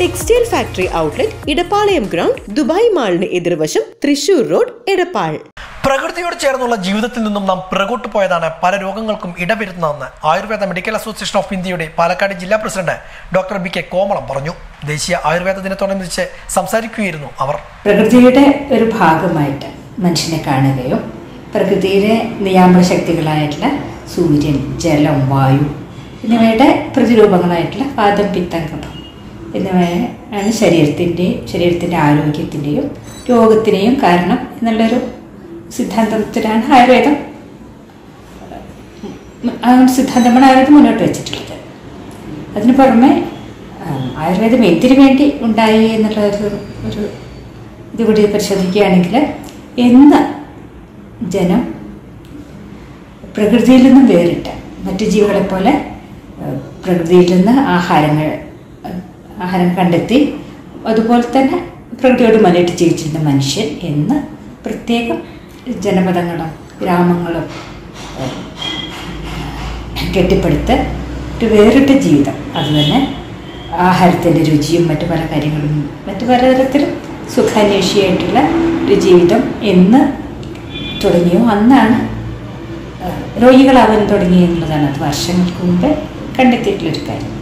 textile factory outlet Edappalayam ground Dubai മാളിന് എതിർവശം Thrissur road Edappal പ്രകൃതിയോട് ചേർന്നുള്ള ജീവിതത്തിൽ നിന്നും നാം പിറകോട്ട് പോയതാണ് പല രോഗങ്ങൾക്കും ഇടവരുന്നതെന്ന് ആയുർവേദ മെഡിക്കൽ അസോസിയേഷൻ ഓഫ് ഇന്ത്യയുടെ പാലക്കാട് ജില്ലാ president doctor B K Komalam പറഞ്ഞു ദേശീയ ആയുർവേദ ദിനത്തോടനുബന്ധിച്ച് സംസാരിക്കുകയായിരുന്നു അവർ പ്രകൃതിയുടെ ഒരു ഭാഗമായിട്ട് മനുഷ്യനെ കാണുകയും പ്രകൃതിയിലെ നിയാമക ശക്തികളായിട്ടുള്ള സൂര്യൻ ജലം വായു എന്നിവയുടെ പ്രതിരൂപങ്ങളായിട്ടുള്ള വാദം പിത്തം കഫം എന്നിവയാണ് ശരീരത്തിൻ്റെയും ശരീരത്തിൻ്റെ ആരോഗ്യത്തിൻ്റെയും രോഗത്തിനെയും കാരണം എന്നുള്ളൊരു സിദ്ധാന്തത്തിലാണ് ആയുർവേദം ആ ഒരു സിദ്ധാന്തമാണ് ആയുർവേദം മുന്നോട്ട് വെച്ചിട്ടുള്ളത് അതിന് പുറമെ ആ, ആയുർവേദം എന്തിനു വേണ്ടി ഉണ്ടായി എന്നുള്ള ഒരു ഒരു ഇതുകൂടി പരിശോധിക്കുകയാണെങ്കിൽ എന്ന് ജനം പ്രകൃതിയിൽ നിന്നും വേറിട്ട് മറ്റു ജീവികളെ പോലെ ആ, പ്രകൃതിയിൽ നിന്ന് ആഹാരങ്ങൾ ആ, ആഹാരം കണ്ടെത്തി അതുപോലെ തന്നെ പ്രകൃതിയോട് മലയിട്ട് ജീവിച്ചിരുന്ന മനുഷ്യൻ എന്ന് പ്രത്യേകം ജനപദങ്ങളും ഗ്രാമങ്ങളും ആ, കെട്ടിപ്പടുത്ത് ഒരു വേറിട്ട ജീവിതം അതുതന്നെ ആഹാരത്തിൻ്റെ രുചിയും മറ്റു പല കാര്യങ്ങളും മറ്റു പലതരത്തിലും സുഖാന്വേഷിയായിട്ടുള്ള ഒരു ജീവിതം എന്ന് തുടങ്ങിയോ അന്നാണ് ആ, രോഗികളാവാൻ തുടങ്ങി എന്നുള്ളതാണ് അത് വർഷങ്ങൾക്ക് മുമ്പ് കണ്ടെത്തിയിട്ടുള്ളൊരു കാര്യം